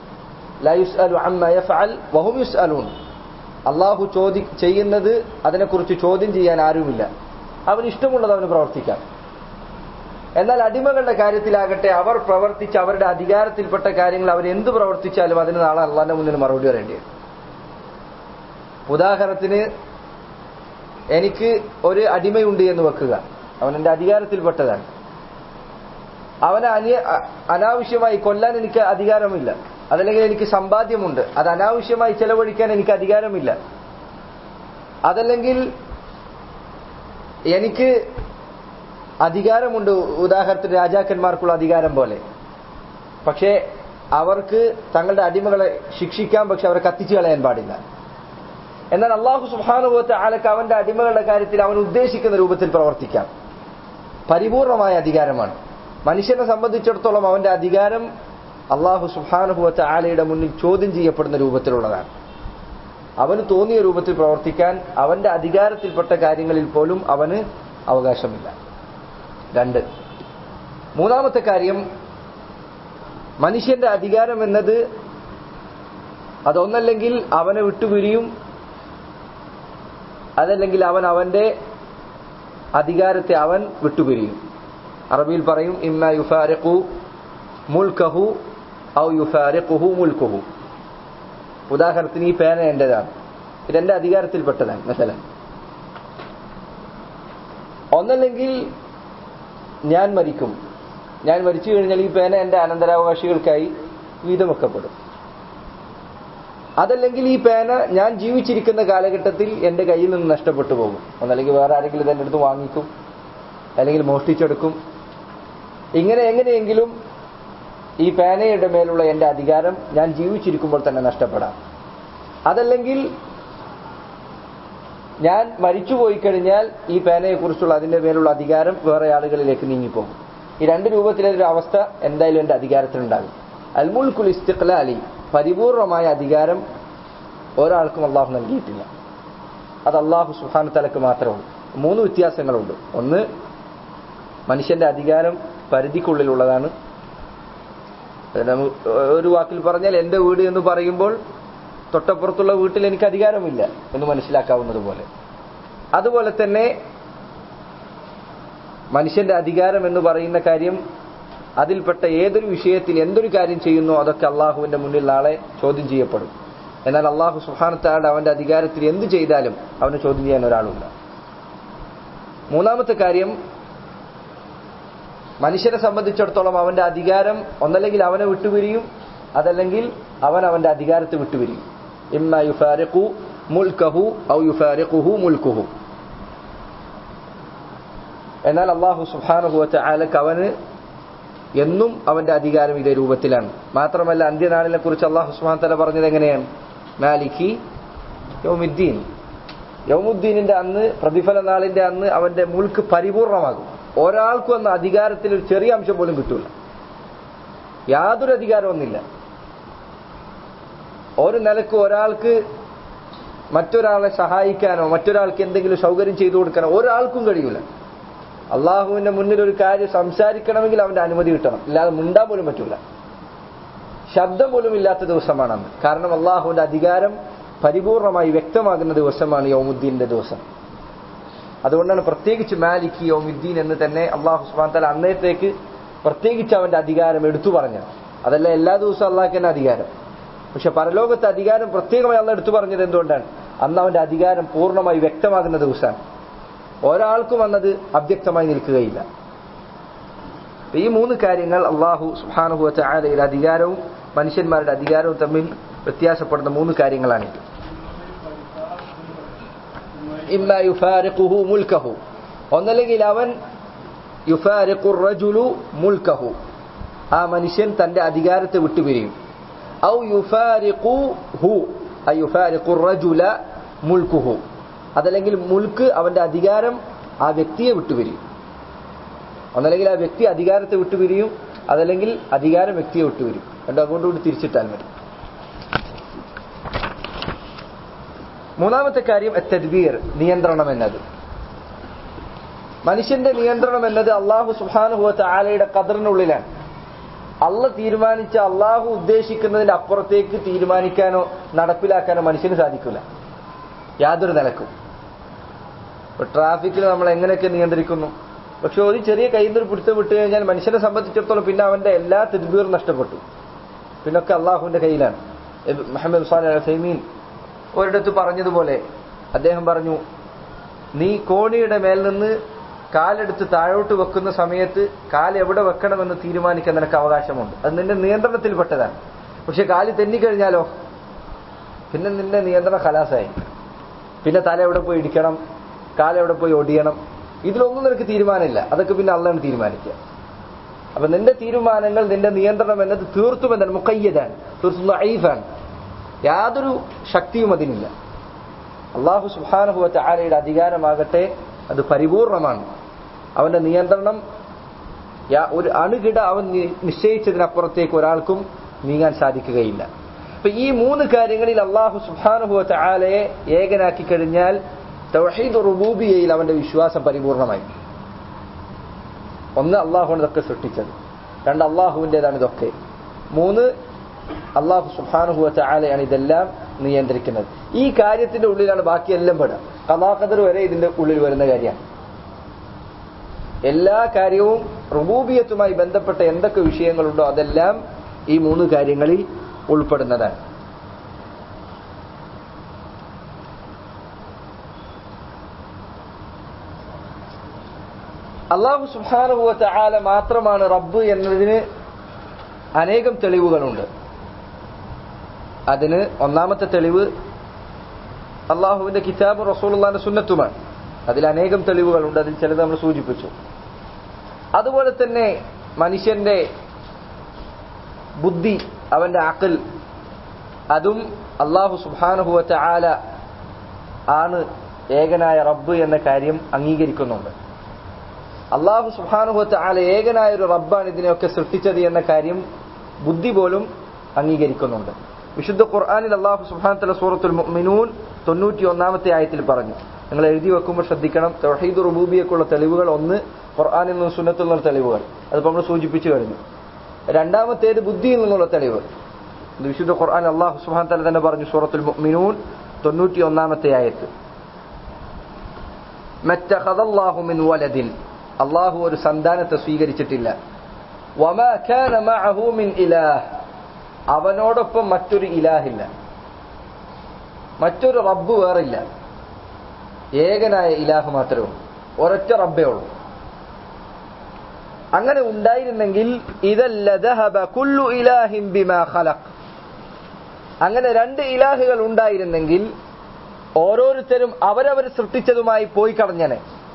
അള്ളാഹു ചോദി ചെയ്യുന്നത് അതിനെക്കുറിച്ച് ചോദ്യം ചെയ്യാൻ ആരുമില്ല അവന് ഇഷ്ടമുള്ളത് അവന് പ്രവർത്തിക്കാം എന്നാൽ അടിമകളുടെ കാര്യത്തിലാകട്ടെ അവർ പ്രവർത്തിച്ച് അവരുടെ അധികാരത്തിൽപ്പെട്ട കാര്യങ്ങൾ അവർ എന്ത് പ്രവർത്തിച്ചാലും അതിന് നാളെ അള്ളാന്റെ മുന്നിൽ മറുപടി പറയേണ്ടി വരും ഉദാഹരണത്തിന് എനിക്ക് ഒരു അടിമയുണ്ട് എന്ന് വെക്കുക അവൻ എന്റെ അധികാരത്തിൽപ്പെട്ടതാണ് അവനെ അനിയ അനാവശ്യമായി കൊല്ലാൻ എനിക്ക് അധികാരമില്ല അതല്ലെങ്കിൽ എനിക്ക് സമ്പാദ്യമുണ്ട് അത് അനാവശ്യമായി ചെലവഴിക്കാൻ എനിക്ക് അധികാരമില്ല അതല്ലെങ്കിൽ എനിക്ക് അധികാരമുണ്ട് ഉദാഹരണത്തിന് രാജാക്കന്മാർക്കുള്ള അധികാരം പോലെ പക്ഷേ അവർക്ക് തങ്ങളുടെ അടിമകളെ ശിക്ഷിക്കാം പക്ഷെ അവരെ കത്തിച്ചു കളയാൻ പാടില്ല എന്നാൽ അള്ളാഹു സുഹാനുഭവത്തെ ആലക്ക് അവന്റെ അടിമകളുടെ കാര്യത്തിൽ അവൻ ഉദ്ദേശിക്കുന്ന രൂപത്തിൽ പ്രവർത്തിക്കാം പരിപൂർണമായ അധികാരമാണ് മനുഷ്യനെ സംബന്ധിച്ചിടത്തോളം അവന്റെ അധികാരം അള്ളാഹു സുഹാനുഭവത്തെ ആലയുടെ മുന്നിൽ ചോദ്യം ചെയ്യപ്പെടുന്ന രൂപത്തിലുള്ളതാണ് അവന് തോന്നിയ രൂപത്തിൽ പ്രവർത്തിക്കാൻ അവന്റെ അധികാരത്തിൽപ്പെട്ട കാര്യങ്ങളിൽ പോലും അവന് അവകാശമില്ല രണ്ട് മൂന്നാമത്തെ കാര്യം മനുഷ്യന്റെ അധികാരം എന്നത് അതൊന്നല്ലെങ്കിൽ അവനെ വിട്ടുപിരിയും അതല്ലെങ്കിൽ അവൻ അവന്റെ അധികാരത്തെ അവൻ വിട്ടുപിരിയും അറബിയിൽ പറയും ഇമ്മ യുഫാരിഖു മുൽക്കഹു ഔ യുഫാരിഖുഹു മുൽക്കുഹു ഉദാഹരണത്തിന് ഈ പേന എന്റേതാണ് ഇതെന്റെ അധികാരത്തിൽപ്പെട്ടതാണ് മനസ്സില ഒന്നല്ലെങ്കിൽ ഞാൻ മരിക്കും ഞാൻ മരിച്ചു കഴിഞ്ഞാൽ ഈ പേന എന്റെ അനന്തരാവകാശികൾക്കായി വീതമൊക്കപ്പെടും അതല്ലെങ്കിൽ ഈ പേന ഞാൻ ജീവിച്ചിരിക്കുന്ന കാലഘട്ടത്തിൽ എന്റെ കയ്യിൽ നിന്ന് നഷ്ടപ്പെട്ടു പോകും ഒന്നല്ലെങ്കിൽ വേറെ ആരെങ്കിലും ഇതെന്റെ അടുത്ത് വാങ്ങിക്കും അല്ലെങ്കിൽ മോഷ്ടിച്ചെടുക്കും ഇങ്ങനെ എങ്ങനെയെങ്കിലും ഈ പേനയുടെ മേലുള്ള എന്റെ അധികാരം ഞാൻ ജീവിച്ചിരിക്കുമ്പോൾ തന്നെ നഷ്ടപ്പെടാം അതല്ലെങ്കിൽ ഞാൻ മരിച്ചുപോയി കഴിഞ്ഞാൽ ഈ പേനയെക്കുറിച്ചുള്ള അതിന്റെ മേലുള്ള അധികാരം വേറെ ആളുകളിലേക്ക് നീങ്ങിപ്പോകും ഈ രണ്ട് രൂപത്തിലൊരു അവസ്ഥ എന്തായാലും എന്റെ അധികാരത്തിലുണ്ടാകും അൽമുൽക്കുൽ ഇസ്തിഖ്ലാലി പരിപൂർണമായ അധികാരം ഒരാൾക്കും അള്ളാഹു നൽകിയിട്ടില്ല അത് അള്ളാഹു സുഹാന തലക്ക് മാത്രമുള്ളൂ മൂന്ന് വ്യത്യാസങ്ങളുണ്ട് ഒന്ന് മനുഷ്യന്റെ അധികാരം പരിധിക്കുള്ളിലുള്ളതാണ് ഒരു വാക്കിൽ പറഞ്ഞാൽ എന്റെ വീട് എന്ന് പറയുമ്പോൾ തൊട്ടപ്പുറത്തുള്ള വീട്ടിൽ എനിക്ക് അധികാരമില്ല എന്ന് മനസ്സിലാക്കാവുന്നത് പോലെ അതുപോലെ തന്നെ മനുഷ്യന്റെ അധികാരം എന്ന് പറയുന്ന കാര്യം അതിൽപ്പെട്ട ഏതൊരു വിഷയത്തിൽ എന്തൊരു കാര്യം ചെയ്യുന്നോ അതൊക്കെ അള്ളാഹുവിന്റെ മുന്നിൽ നാളെ ചോദ്യം ചെയ്യപ്പെടും എന്നാൽ അള്ളാഹു സുഹാനത്താട് അവന്റെ അധികാരത്തിൽ എന്ത് ചെയ്താലും അവന് ചോദ്യം ചെയ്യാൻ ഒരാളുമില്ല മൂന്നാമത്തെ കാര്യം മനുഷ്യനെ സംബന്ധിച്ചിടത്തോളം അവന്റെ അധികാരം ഒന്നല്ലെങ്കിൽ അവനെ വിട്ടുപിരിയും അതല്ലെങ്കിൽ അവൻ അവന്റെ അധികാരത്തെ വിട്ടുപിരിയും ഇമ്മ യുഫാരിഖു മുൽക്കഹു ഔ യുഫാരിഖുഹു മുൽക്കുഹു എന്നാൽ അള്ളാഹു സുഹാനുഭവത്തെ ആലക്ക് അവന് എന്നും അവന്റെ അധികാരം ഇതേ രൂപത്തിലാണ് മാത്രമല്ല അന്ത്യനാളിനെ കുറിച്ച് അള്ളാഹു സുഹാൻ തല പറഞ്ഞത് എങ്ങനെയാണ് മാലിക്കി യൗമുദ്ദീൻ യൗമുദ്ദീനിന്റെ അന്ന് പ്രതിഫല നാളിന്റെ അന്ന് അവന്റെ മുൽക്ക് പരിപൂർണമാകും ഒരാൾക്കും അന്ന് അധികാരത്തിൽ ഒരു ചെറിയ അംശം പോലും കിട്ടൂല യാതൊരു അധികാരമൊന്നുമില്ല ഒരു നിലക്ക് ഒരാൾക്ക് മറ്റൊരാളെ സഹായിക്കാനോ മറ്റൊരാൾക്ക് എന്തെങ്കിലും സൗകര്യം ചെയ്തു കൊടുക്കാനോ ഒരാൾക്കും കഴിയൂല അള്ളാഹുവിന്റെ മുന്നിൽ ഒരു കാര്യം സംസാരിക്കണമെങ്കിൽ അവന്റെ അനുമതി കിട്ടണം ഇല്ലാതെ മുണ്ടാൻ പോലും പറ്റൂല ശബ്ദം പോലും ഇല്ലാത്ത ദിവസമാണ് അന്ന് കാരണം അള്ളാഹുവിന്റെ അധികാരം പരിപൂർണമായി വ്യക്തമാകുന്ന ദിവസമാണ് യൗമുദ്ദീന്റെ ദിവസം അതുകൊണ്ടാണ് പ്രത്യേകിച്ച് മാലിക് യൗമുദ്ദീൻ എന്ന് തന്നെ അള്ളാഹു സുബാൻ തല അന്നേരത്തേക്ക് പ്രത്യേകിച്ച് അവന്റെ അധികാരം എടുത്തു പറഞ്ഞത് അതല്ല എല്ലാ ദിവസവും അള്ളാഹ്ക്ക് തന്നെ അധികാരം പക്ഷെ പരലോകത്തെ അധികാരം പ്രത്യേകമായി അള്ള എടുത്തു പറഞ്ഞത് എന്തുകൊണ്ടാണ് അന്ന് അവന്റെ അധികാരം പൂർണ്ണമായി വ്യക്തമാകുന്ന ദിവസമാണ് ഒരാൾക്കും അന്നത് അവ്യക്തമായി നിൽക്കുകയില്ല ഈ മൂന്ന് കാര്യങ്ങൾ അള്ളാഹു സുഹാനുഭവത്തെ ആലയിൽ അധികാരവും മനുഷ്യന്മാരുടെ അധികാരവും തമ്മിൽ വ്യത്യാസപ്പെടുന്ന മൂന്ന് കാര്യങ്ങളാണിത് ഇമ്മ യുഫാരിഖുഹു മുൽക്കഹു ഒന്നല്ലെങ്കിൽ അവൻ യുഫാരിഖു റജുലു മുൽക്കഹു ആ മനുഷ്യൻ തന്റെ അധികാരത്തെ വിട്ടുപിരിയും ഔ യുഫാരിഖു ഹു ഐ യുഫാരിഖു റജുല മുൽക്കുഹു അതല്ലെങ്കിൽ മുൽക്ക് അവന്റെ അധികാരം ആ വ്യക്തിയെ വിട്ടുപിരിയും ഒന്നല്ലെങ്കിൽ ആ വ്യക്തി അധികാരത്തെ വിട്ടുപിരിയും അതല്ലെങ്കിൽ അധികാരം വ്യക്തിയെ വിട്ടുപിരിയും രണ്ടും അങ്ങോട്ടും കൂടി തിരിച്ചിട്ടാൽ മതി മൂന്നാമത്തെ കാര്യം തദ്ബീർ നിയന്ത്രണം എന്നത് മനുഷ്യന്റെ നിയന്ത്രണം എന്നത് അള്ളാഹു സുഹാനുഭവത്തെ ആലയുടെ കദറിനുള്ളിലാണ് അള്ള തീരുമാനിച്ച അള്ളാഹു ഉദ്ദേശിക്കുന്നതിന്റെ അപ്പുറത്തേക്ക് തീരുമാനിക്കാനോ നടപ്പിലാക്കാനോ മനുഷ്യന് സാധിക്കില്ല യാതൊരു നിലക്കും ഇപ്പൊ ട്രാഫിക്കിൽ നമ്മൾ എങ്ങനെയൊക്കെ നിയന്ത്രിക്കുന്നു പക്ഷെ ഒരു ചെറിയ കയ്യിൽ നിന്ന് പിടുത്തം വിട്ട് കഴിഞ്ഞാൽ മനുഷ്യനെ സംബന്ധിച്ചിടത്തോളം പിന്നെ അവന്റെ എല്ലാ തിരുബീറും നഷ്ടപ്പെട്ടു പിന്നൊക്കെ അള്ളാഹുവിന്റെ കയ്യിലാണ് മുഹമ്മദ് സാലി സൈമീൻ ഒരിടത്ത് പറഞ്ഞതുപോലെ അദ്ദേഹം പറഞ്ഞു നീ കോണിയുടെ മേൽ നിന്ന് കാലെടുത്ത് താഴോട്ട് വെക്കുന്ന സമയത്ത് കാൽ എവിടെ വെക്കണമെന്ന് തീരുമാനിക്കാൻ നിനക്ക് അവകാശമുണ്ട് അത് നിന്റെ നിയന്ത്രണത്തിൽപ്പെട്ടതാണ് പക്ഷെ കാല് തെന്നിക്കഴിഞ്ഞാലോ പിന്നെ നിന്റെ നിയന്ത്രണം ഖലാസായി പിന്നെ തല എവിടെ പോയി ഇടിക്കണം കാലെവിടെ പോയി ഒടിയണം ഇതിലൊന്നും നിനക്ക് തീരുമാനമില്ല അതൊക്കെ പിന്നെ അള്ളാണ് തീരുമാനിക്കുക അപ്പൊ നിന്റെ തീരുമാനങ്ങൾ നിന്റെ നിയന്ത്രണം എന്നത് തീർത്തും എന്താണ് മുക്കയ്യതാണ് തീർത്തും ഐഫാണ് യാതൊരു ശക്തിയും അതിനില്ല അള്ളാഹു സുബാനുഹുവ ആലയുടെ അധികാരമാകട്ടെ അത് പരിപൂർണമാണ് അവന്റെ നിയന്ത്രണം യാ- ഒരു അണുകിട അവൻ നി- നിശ്ചയിച്ചതിനപ്പുറത്തേക്ക് ഒരാൾക്കും നീങ്ങാൻ സാധിക്കുകയില്ല അപ്പൊ ഈ മൂന്ന് കാര്യങ്ങളിൽ അള്ളാഹു സുബാനുഹുവ ആലയെ ഏകനാക്കി കഴിഞ്ഞാൽ തൗഹീദ് റുബൂബിയയിൽ അവന്റെ വിശ്വാസം പരിപൂർണമായി ഒന്ന് അള്ളാഹുവാണ് ഇതൊക്കെ സൃഷ്ടിച്ചത് രണ്ട് അള്ളാഹുവിൻ്റെതാണ് ഇതൊക്കെ മൂന്ന് അള്ളാഹു സുബാനുഹുവ ആലയാണ് ഇതെല്ലാം നിയന്ത്രിക്കുന്നത് ഈ കാര്യത്തിന്റെ ഉള്ളിലാണ് ബാക്കിയെല്ലാം പെടുക കഥാകഥർ വരെ ഇതിന്റെ ഉള്ളിൽ വരുന്ന കാര്യമാണ് എല്ലാ കാര്യവും റുബൂബിയത്തുമായി ബന്ധപ്പെട്ട എന്തൊക്കെ വിഷയങ്ങളുണ്ടോ അതെല്ലാം ഈ മൂന്ന് കാര്യങ്ങളിൽ ഉൾപ്പെടുന്നതാണ് അള്ളാഹു സുബാനുഭവത്തെ ആല മാത്രമാണ് റബ്ബ് എന്നതിന് അനേകം തെളിവുകളുണ്ട് അതിന് ഒന്നാമത്തെ തെളിവ് അള്ളാഹുവിന്റെ കിതാബ് റസൂലുള്ളാന്റെ സുന്നത്തുമാണ് അതിൽ അനേകം തെളിവുകളുണ്ട് അതിൽ ചിലത് നമ്മൾ സൂചിപ്പിച്ചു അതുപോലെ തന്നെ മനുഷ്യന്റെ ബുദ്ധി അവന്റെ അക്കൽ അതും അള്ളാഹു സുബാനുഹുവറ്റ ആല ആണ് ഏകനായ റബ്ബ് എന്ന കാര്യം അംഗീകരിക്കുന്നുണ്ട് അള്ളാഹു സുബാനുഹുവറ്റ ആല ഏകനായ ഒരു റബ്ബാണ് ഇതിനെയൊക്കെ സൃഷ്ടിച്ചത് എന്ന കാര്യം ബുദ്ധി പോലും അംഗീകരിക്കുന്നുണ്ട് വിശുദ്ധ ഖുർആാനിൽ അള്ളാഹു സുബാൻ തല സൂറത്തുൽ മുഅ്മിനൂൻ തൊണ്ണൂറ്റി ഒന്നാമത്തെ ആയത്തിൽ പറഞ്ഞു നിങ്ങൾ എഴുതി വെക്കുമ്പോൾ ശ്രദ്ധിക്കണം തൗഹീദ് റുബൂബിയക്കുള്ള തെളിവുകൾ ഒന്ന് ഖുർആാനിൽ നിന്ന് സുന്നത്തിൽ നിന്നുള്ള തെളിവുകൾ അതിപ്പോൾ നമ്മൾ സൂചിപ്പിച്ചു കഴിഞ്ഞു രണ്ടാമത്തേത് ബുദ്ധിയിൽ നിന്നുള്ള തെളിവ് ഇത് വിശുദ്ധ ഖുർആൻ അള്ളാഹു സുബാൻ തല തന്നെ പറഞ്ഞു സൂറത്തുൽ മുഅ്മിനൂൻ തൊണ്ണൂറ്റി ഒന്നാമത്തെ ആയത്ത് മറ്റഹദല്ലാഹു മിൻ വലദിൻ അള്ളാഹു ഒരു സന്താനത്തെ സ്വീകരിച്ചിട്ടില്ല വമാ കാന മഅഹു മിൻ ഇലാഹ് അവനോടൊപ്പം മറ്റൊരു ഇലാഹില്ല മറ്റൊരു റബ്ബ് വേറില്ല ഏകനായ ഇലാഹ് മാത്രമേ ഉള്ളൂ ഒരൊറ്റ റബ്ബേ ഉള്ളൂ അങ്ങനെ ഉണ്ടായിരുന്നെങ്കിൽ ഇതല്ല ദഹബ കുല്ലു ഇലാഹിൻ ബിമാ ഖലഖ് അങ്ങനെ രണ്ട് ഇലാഹുകൾ ഉണ്ടായിരുന്നെങ്കിൽ ഓരോരുത്തരും അവരവർ സൃഷ്ടിച്ചതുമായി പോയി കളഞ്ഞനെ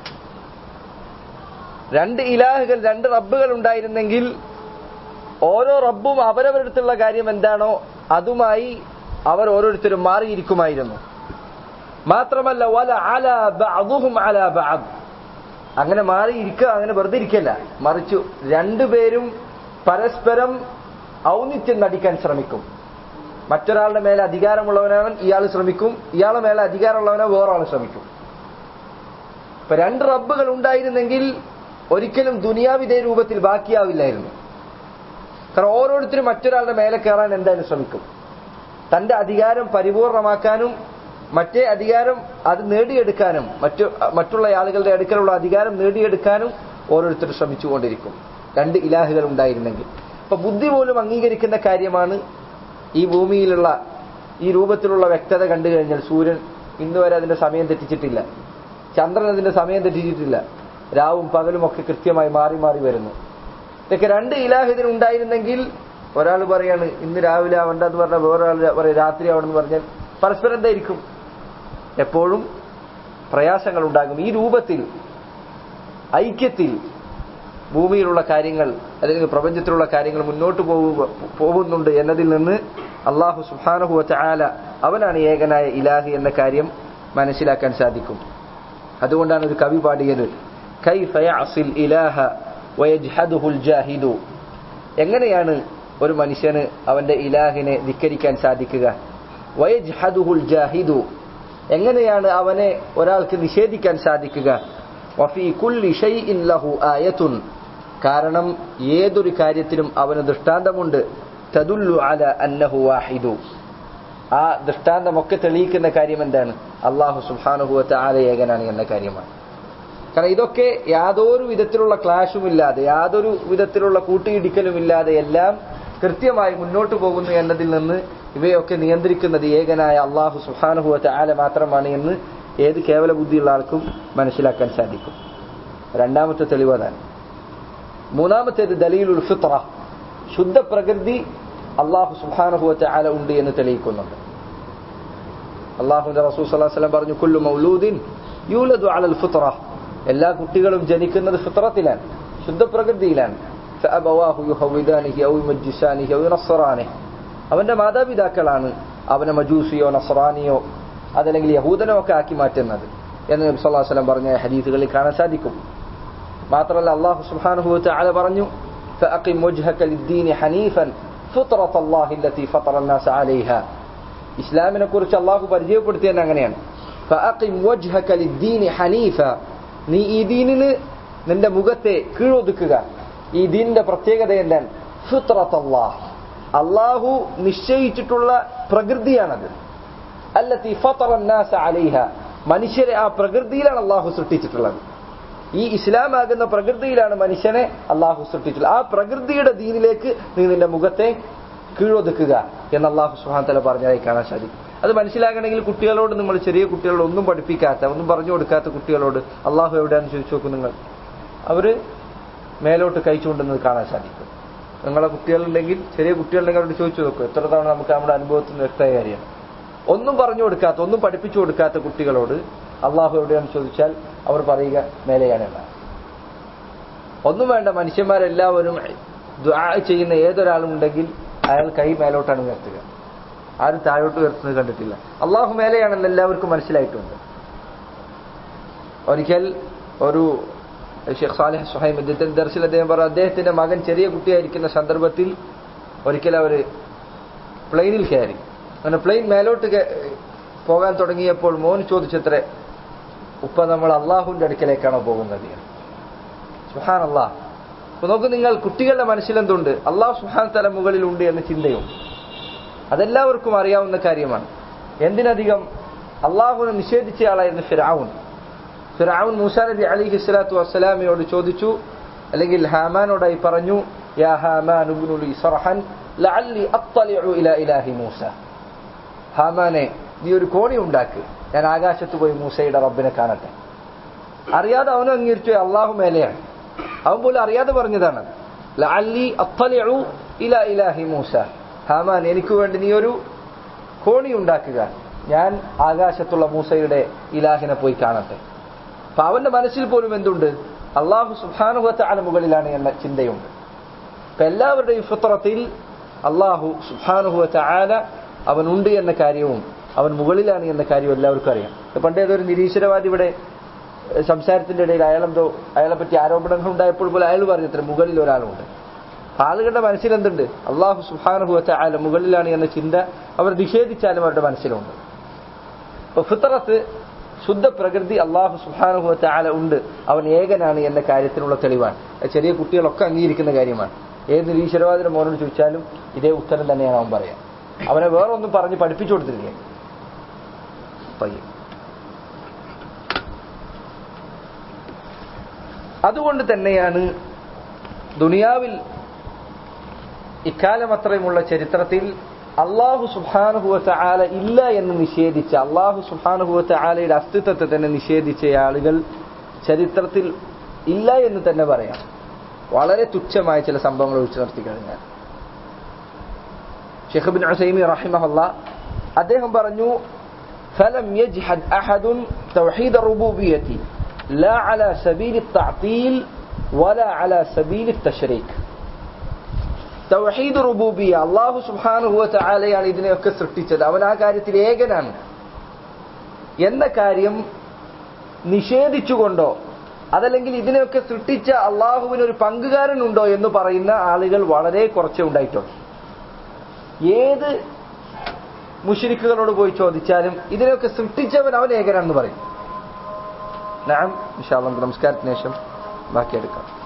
രണ്ട് ഇലാഹുകൾ രണ്ട് റബ്ബുകൾ ഉണ്ടായിരുന്നെങ്കിൽ ഓരോ റബ്ബും അവരവരടുത്തുള്ള കാര്യം എന്താണോ അതുമായി അവർ ഓരോരുത്തരും മാറിയിരിക്കുമായിരുന്നു മാത്രമല്ല വല അല ബഅദുഹും അല ബഅദ് അങ്ങനെ മാറിയിരിക്കുക അങ്ങനെ വെറുതെ ഇരിക്കല്ല മറിച്ചു രണ്ടുപേരും പരസ്പരം ഔന്നിത്യം നടിക്കാൻ ശ്രമിക്കും മറ്റൊരാളുടെ മേലെ അധികാരമുള്ളവനവൻ ഇയാൾ ശ്രമിക്കും ഇയാളെ മേലെ അധികാരമുള്ളവനെ വേറൊരാൾ ശ്രമിക്കും ഇപ്പൊ രണ്ട് റബ്ബുകൾ ഉണ്ടായിരുന്നെങ്കിൽ ഒരിക്കലും ദുനിയാവിതേ രൂപത്തിൽ ബാക്കിയാവില്ലായിരുന്നു കാരണം ഓരോരുത്തരും മറ്റൊരാളുടെ മേലെ കയറാൻ എന്തായാലും ശ്രമിക്കും തന്റെ അധികാരം പരിപൂർണമാക്കാനും മറ്റേ അധികാരം അത് നേടിയെടുക്കാനും മറ്റു മറ്റുള്ള ആളുകളുടെ അടുക്കലുള്ള അധികാരം നേടിയെടുക്കാനും ഓരോരുത്തർ ശ്രമിച്ചുകൊണ്ടിരിക്കും രണ്ട് ഇലാഹുകൾ ഉണ്ടായിരുന്നെങ്കിൽ അപ്പൊ ബുദ്ധി പോലും അംഗീകരിക്കുന്ന കാര്യമാണ് ഈ ഭൂമിയിലുള്ള ഈ രൂപത്തിലുള്ള വ്യക്തത കണ്ടു കഴിഞ്ഞാൽ സൂര്യൻ ഇന്ന് വരെ അതിന്റെ സമയം തെറ്റിച്ചിട്ടില്ല ചന്ദ്രൻ അതിന്റെ സമയം തെറ്റിച്ചിട്ടില്ല രാവും പകലും ഒക്കെ കൃത്യമായി മാറി മാറി വരുന്നു ഇതൊക്കെ രണ്ട് ഇലാഹ് ഇതിനുണ്ടായിരുന്നെങ്കിൽ ഒരാൾ പറയാണ് ഇന്ന് രാവിലെ ആവണ്ടെന്ന് പറഞ്ഞാൽ വേറൊരാൾ പറയും രാത്രി ആവണമെന്ന് പറഞ്ഞാൽ പരസ്പരം എന്തായിരിക്കും എപ്പോഴും പ്രയാസങ്ങൾ ഉണ്ടാകും ഈ രൂപത്തിൽ ഐക്യത്തിൽ ഭൂമിയിലുള്ള കാര്യങ്ങൾ അല്ലെങ്കിൽ പ്രപഞ്ചത്തിലുള്ള കാര്യങ്ങൾ മുന്നോട്ട് പോകുക പോകുന്നുണ്ട് എന്നതിൽ നിന്ന് അള്ളാഹു സുഹാനഹു ആല അവനാണ് ഏകനായ ഇലാഹി എന്ന കാര്യം മനസ്സിലാക്കാൻ സാധിക്കും അതുകൊണ്ടാണ് ഒരു കവി പാടിയത് കൈഫ യഅസിൽ ഇലാഹ വയജ്ഹദുഹുൽ ജാഹിദു എങ്ങനെയാണ് ഒരു മനുഷ്യന് അവന്റെ ഇലാഹിനെ ധിക്കരിക്കാൻ സാധിക്കുക വയജ്ഹദുഹുൽ ജാഹിദു എങ്ങനെയാണ് അവനെ ഒരാൾക്ക് നിഷേധിക്കാൻ സാധിക്കുക വഫി കുല്ലി ഷൈഇൻ ലഹു ആയത്തുൻ കാരണം ഏതൊരു കാര്യത്തിലും അവന് ദൃഷ്ടാന്തമുണ്ട് തദുല്ലു അല അന്നഹു വാഹിദു ആ ദൃഷ്ടാന്തമൊക്കെ തെളിയിക്കുന്ന കാര്യം എന്താണ് അള്ളാഹു സുബാനുഹുവത്ത ആല ഏകനാണ് എന്ന കാര്യമാണ് കാരണം ഇതൊക്കെ യാതൊരു വിധത്തിലുള്ള ക്ലാഷുമില്ലാതെ യാതൊരു വിധത്തിലുള്ള കൂട്ടിയിടിക്കലുമില്ലാതെ എല്ലാം കൃത്യമായി മുന്നോട്ട് പോകുന്നു എന്നതിൽ നിന്ന് ഇവയൊക്കെ നിയന്ത്രിക്കുന്നത് ഏകനായ അള്ളാഹു സുഹാനുഹുവത്ത ആല മാത്രമാണ് എന്ന് ഏത് കേവല ബുദ്ധിയുള്ള ആൾക്കും മനസ്സിലാക്കാൻ സാധിക്കും രണ്ടാമത്തെ തെളിവ് അതാണ് മൂന്നാമത്തേത് ദലീലുൽ ഫിത്ര ശുദ്ധ പ്രകൃതി അള്ളാഹു സുഹാനുഹുവത്ത ആല ഉണ്ട് എന്ന് തെളിയിക്കുന്നുണ്ട് അള്ളാഹുന്റെ റസൂൽ സല്ലല്ലാഹു അലൈഹി വസല്ലം പറഞ്ഞു കുല്ലു മൗലൂദിൻ യൂലദു അലൽ ഫിത്ര എല്ലാ കുട്ടികളും ജനിക്കുന്നത് ഫിത്രത്തിലാണ് ശുദ്ധ പ്രകൃതിയിലാണ് فأبواه يهودانه أو يمجسانه أو ينصرانه അവന്റെ മാതാപിതാക്കളാണ് അവനെ മജൂസിയോ നസ്രാനിയോ അതല്ലെങ്കിൽ യഹൂദനോ ഒക്കെ ആക്കി മാറ്റുന്നത് എന്ന് നബി സല്ലല്ലാഹു അലൈഹി വസല്ലം പറഞ്ഞ ഹദീസുകളിൽ കാണാൻ സാധിക്കും മാത്രമല്ല അള്ളാഹു സുബ്ഹാനഹു വതആല പറഞ്ഞു فأقم وجهك للدين حنيفا فطرة الله التي فطر الناس عليها ഇസ്ലാമിനെ കുറിച്ച് അള്ളാഹു പരിചയപ്പെടുത്തിയത് അങ്ങനെയാണ് فأقم وجهك للدين حنيفا നീ ഈ ദീനിന് നിന്റെ മുഖത്തെ കീഴൊതുക്കുക ഈ ദീനിന്റെ പ്രത്യേകത എന്താണ് ഫിത്രത്ത് അള്ളാഹ് അള്ളാഹു നിശ്ചയിച്ചിട്ടുള്ള പ്രകൃതിയാണത് അല്ലത്തി ഫത്തറ الناس عليها മനുഷ്യരെ ആ പ്രകൃതിയിലാണ് അള്ളാഹു സൃഷ്ടിച്ചിട്ടുള്ളത് ഈ ഇസ്ലാമാകുന്ന പ്രകൃതിയിലാണ് മനുഷ്യനെ അള്ളാഹു സൃഷ്ടിച്ചിട്ടുള്ളത് ആ പ്രകൃതിയുടെ ദീനിലേക്ക് നീ നിന്റെ മുഖത്തെ കീഴൊതുക്കുക എന്ന് അള്ളാഹു സുഹാൻ തല പറഞ്ഞതായി കാണാൻ സാധിക്കും അത് മനസ്സിലാകണമെങ്കിൽ കുട്ടികളോട് നിങ്ങൾ ചെറിയ കുട്ടികളോട് ഒന്നും പഠിപ്പിക്കാത്ത ഒന്നും പറഞ്ഞു കൊടുക്കാത്ത കുട്ടികളോട് അള്ളാഹു എവിടെയാണെന്ന് ചോദിച്ചു നോക്കും നിങ്ങൾ അവര് മേലോട്ട് കൈ ചൂണ്ടുന്നത് കാണാൻ സാധിക്കും നിങ്ങളെ കുട്ടികളുണ്ടെങ്കിൽ ചെറിയ കുട്ടികളുണ്ടെങ്കിൽ അവരോട് ചോദിച്ചു നോക്കും എത്ര തവണ നമുക്ക് നമ്മുടെ അനുഭവത്തിൽ നിന്ന് വ്യക്തമായ കാര്യമാണ് ഒന്നും പറഞ്ഞു കൊടുക്കാത്ത ഒന്നും പഠിപ്പിച്ചു കൊടുക്കാത്ത കുട്ടികളോട് അള്ളാഹു എവിടെയാണെന്ന് ചോദിച്ചാൽ അവർ പറയുക മേലെയാണ് എന്നാണ് ഒന്നും വേണ്ട മനുഷ്യന്മാരെല്ലാവരും ദുആ ചെയ്യുന്ന ഏതൊരാളും ഉണ്ടെങ്കിൽ അയാൾ കൈ മേലോട്ടാണ് ഉയർത്തുക ആരും താഴോട്ട് ഉയർത്തുന്നത് കണ്ടിട്ടില്ല അള്ളാഹു മേലെയാണെന്ന് എല്ലാവർക്കും മനസ്സിലായിട്ടുണ്ട് ഒരിക്കൽ ഒരു ഷെയ്ഖ് സാലിഹ് സുഹൈം അദ്ദേഹത്തിന്റെ ദർശിൽ അദ്ദേഹം പറഞ്ഞു അദ്ദേഹത്തിന്റെ മകൻ ചെറിയ കുട്ടിയായിരിക്കുന്ന സന്ദർഭത്തിൽ ഒരിക്കൽ അവർ പ്ലെയിനിൽ കയറി അങ്ങനെ പ്ലെയിൻ മേലോട്ട് കേ- പോകാൻ തുടങ്ങിയപ്പോൾ മോൻ ചോദിച്ചത്രേ ഉപ്പ നമ്മൾ അള്ളാഹുവിന്റെ അടുക്കലേക്കാണോ പോകുന്നത് സുഹാൻ അള്ളാഹ് അപ്പൊ നോക്ക് നിങ്ങൾ കുട്ടികളുടെ മനസ്സിലെന്തുണ്ട് അള്ളാഹു സുഹാൻ തല മുകളിലുണ്ട് എന്ന ചിന്തയും അതെല്ലാവർക്കും അറിയാവുന്ന കാര്യമാണ് എന്തിനധികം അള്ളാഹുവിനെ നിഷേധിച്ചയാളായിരുന്നു ഫിറാവുൻ ഫിറാവുൻ മൂസാ നബി അലിഹി സ്വലാത്തു വസ്സലാമിയോട് ചോദിച്ചു അല്ലെങ്കിൽ ഹാമാനോടായി പറഞ്ഞു യാ ഹാമാൻ ഇബ്നു ലി സർഹൻ ലഅല്ലി അത്തലിഉ ഇലാ ഇലാഹി മൂസ ഹാമാനെ നീ ഒരു കോണി ഉണ്ടാക്ക് ഞാൻ ആകാശത്ത് പോയി മൂസയുടെ റബ്ബിനെ കാണട്ടെ അറിയാതെ അവനും അംഗീകരിച്ചു അള്ളാഹു മേലെയാണ് അവൻ പോലും അറിയാതെ പറഞ്ഞതാണ് ലഅല്ലി അത്തലിഉ ഇലാ ഇലാഹി മൂസ ഹാമാൻ എനിക്ക് വേണ്ടി നീ ഒരു കോണി ഉണ്ടാക്കുക ഞാൻ ആകാശത്തുള്ള മൂസയുടെ ഇലാഹിനെ പോയി കാണട്ടെ അപ്പൊ അവന്റെ മനസ്സിൽ പോലും എന്തുണ്ട് അള്ളാഹു സുബാനുഹത്ത അല മുകളിലാണ് എന്ന ചിന്തയുണ്ട് അപ്പൊ എല്ലാവരുടെയും ഫിത്രത്തിൽ അള്ളാഹു സുബാനുഹത്ത ആല അവനുണ്ട് എന്ന കാര്യവും അവൻ മുകളിലാണ് എന്ന കാര്യവും എല്ലാവർക്കും അറിയാം ഇപ്പൊ പണ്ട് ഏതൊരു നിരീശ്വരവാദി ഇവിടെ ഏഹ്, സംസാരത്തിന്റെ ഇടയിൽ അയാളെന്തോ അയാളെ പറ്റി ആരോപണങ്ങൾ ഉണ്ടായപ്പോൾ പോലും അയാൾ പറഞ്ഞത്ര മുകളിൽ ഒരാളുണ്ട് അപ്പൊ ആളുകളുടെ മനസ്സിൽ എന്തുണ്ട് അള്ളാഹു സുബാനുഹത്ത ആല മുകളിലാണ് എന്ന ചിന്ത അവർ നിഷേധിച്ചാലും അവരുടെ മനസ്സിലുണ്ട് അപ്പൊ ഫിത്രത്ത് ശുദ്ധ പ്രകൃതി അള്ളാഹു സുബാനുഭവത്തെ ആല ഉണ്ട് അവൻ ഏകനാണ് എന്ന കാര്യത്തിനുള്ള തെളിവാണ് അത് ചെറിയ കുട്ടികളൊക്കെ അംഗീകരിക്കുന്ന കാര്യമാണ് ഏത് നിരീശ്വരവാദിയുടെ മോനോട് ചോദിച്ചാലും ഇതേ ഉത്തരം തന്നെയാണ് അവൻ പറയാം അവനെ വേറൊന്നും പറഞ്ഞ് പഠിപ്പിച്ചു കൊടുത്തിട്ടില്ല പയ്യെ അതുകൊണ്ട് തന്നെയാണ് ദുനിയാവിൽ ഇക്കാലം അത്രയുമുള്ള ചരിത്രത്തിൽ അള്ളാഹു സുബാനുഭവത്തെ ആല ഇല്ല എന്ന് നിഷേധിച്ച അള്ളാഹു സുബാനുഭവത്തെ ആലയുടെ അസ്തിത്വത്തെ തന്നെ നിഷേധിച്ച ആളുകൾ ചരിത്രത്തിൽ ഇല്ല എന്ന് തന്നെ പറയാം വളരെ തുച്ഛമായ ചില സംഭവങ്ങൾ ഒഴിച്ചു നിർത്തി കഴിഞ്ഞാൽ ഷെയ്ഖ് ബിൻ ഉസൈമി റഹിമഹല്ല അദ്ദേഹം പറഞ്ഞു فلم يجحد أحد توحيد الربوبية لا على سبيل التعطيل ولا على سبيل التشريك തൗഹീദ് റുബൂബിയ അള്ളാഹു സുബ്ഹാനഹു വതആലയാണ് ഇതിനെയൊക്കെ സൃഷ്ടിച്ചത് അവൻ ആ കാര്യത്തിൽ ഏകനാണ് എന്ന കാര്യം നിഷേധിച്ചുകൊണ്ടോ അതല്ലെങ്കിൽ ഇതിനെയൊക്കെ സൃഷ്ടിച്ച അള്ളാഹുവിന് ഒരു പങ്കുകാരനുണ്ടോ എന്ന് പറയുന്ന ആളുകൾ വളരെ കുറച്ചേ ഉണ്ടായിട്ടുള്ളൂ ഏത് മുഷിരിക്കുകളോട് പോയി ചോദിച്ചാലും ഇതിനെയൊക്കെ സൃഷ്ടിച്ചവൻ അവൻ ഏകനാണെന്ന് പറയും നാം ഇൻഷാ അല്ലാഹ് നമുക്ക് നമസ്കാരത്തിന് ശേഷം ബാക്കിയെടുക്കാം